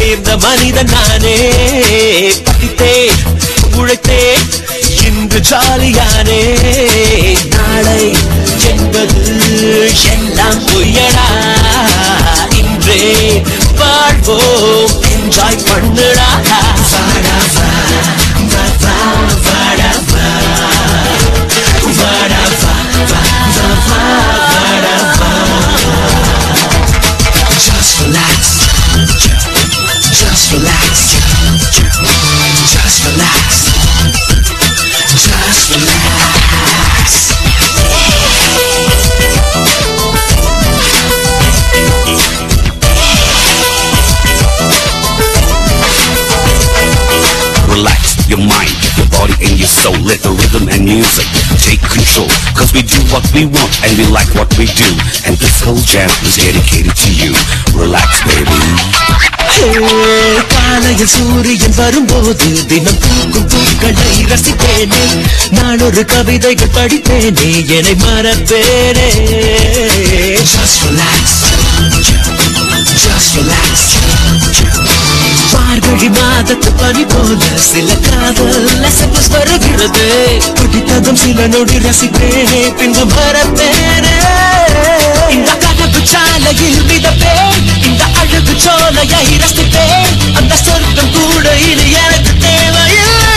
சேர்ந்த மனிதன் நானே படித்தேன் உழைத்தேன் இன்று ஜாலியானே நாளை என்பது எல்லாம் பொய்யடா இன்றே வாழ்வோம் என்ஜாய் பண்ணுடா வாடா வா, வா, வா, வாடா வா. வாடா வா, வா, வா, வா, வாடா வா. Just relax. Just relax. Just relax. Just relax. Relax your mind, your body and your soul. Let the rhythm and music take control. Cause we do what we want and we like what we do. And this whole jam is dedicated to you. Relax, baby. காலையில் சூரியன் வரும்போது தினம் பூக்கும் பூக்களை ரசிப்பேனே நான் ஒரு கவிதைகள் படிப்பேனே என்னை மறப்பேனே Just relax. Just relax. மார்கழி மாதத்து பனி போல சில காதல் லசப்பஸ் வருகிறது பிடித்ததும் சில நொடி ரசிப்பேனே பின்பு மறப்பேனே இந்த கனவு சாலையில் மிதப்பேன் இந்த அழகு சோலையை ரசிப்பேன் அந்த சொர்க்கம் கூட இனி எனக்கு தேவையில்லை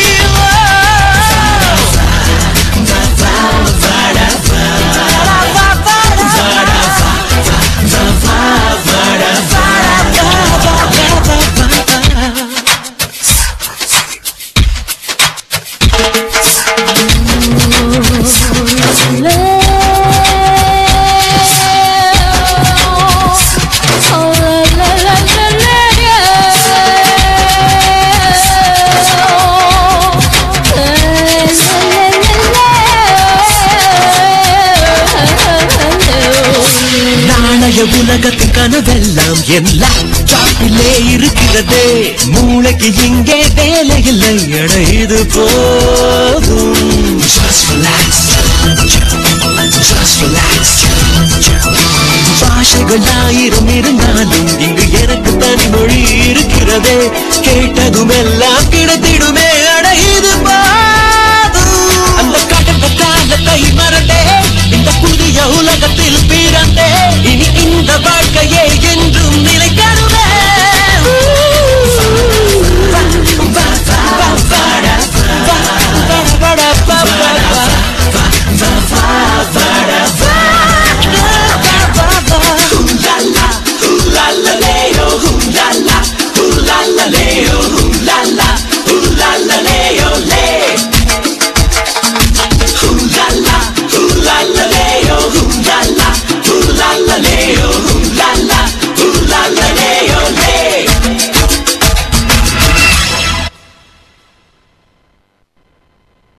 நாளைய உலகத்தின் கனவெல்லாம் என் லேப்டாப்பிலே இருக்கிறதே மூளைக்கு இங்கே வேலை இல்லை எட இது போதும் Just relax. Just relax. பாஷைகள் ஆயிரம் இருந்தாலும் இங்கு எனக்கு தனி மொழி இருக்கிறதே கேட்டதும் எல்லாம் கிடைத்திடுமே அட இது போதும் அந்த கடந்த காலத்தை மறந்தே இந்த புதிய உலகத்தில் பிறந்தே இனி இந்த வாழ்க்கையே என்றும்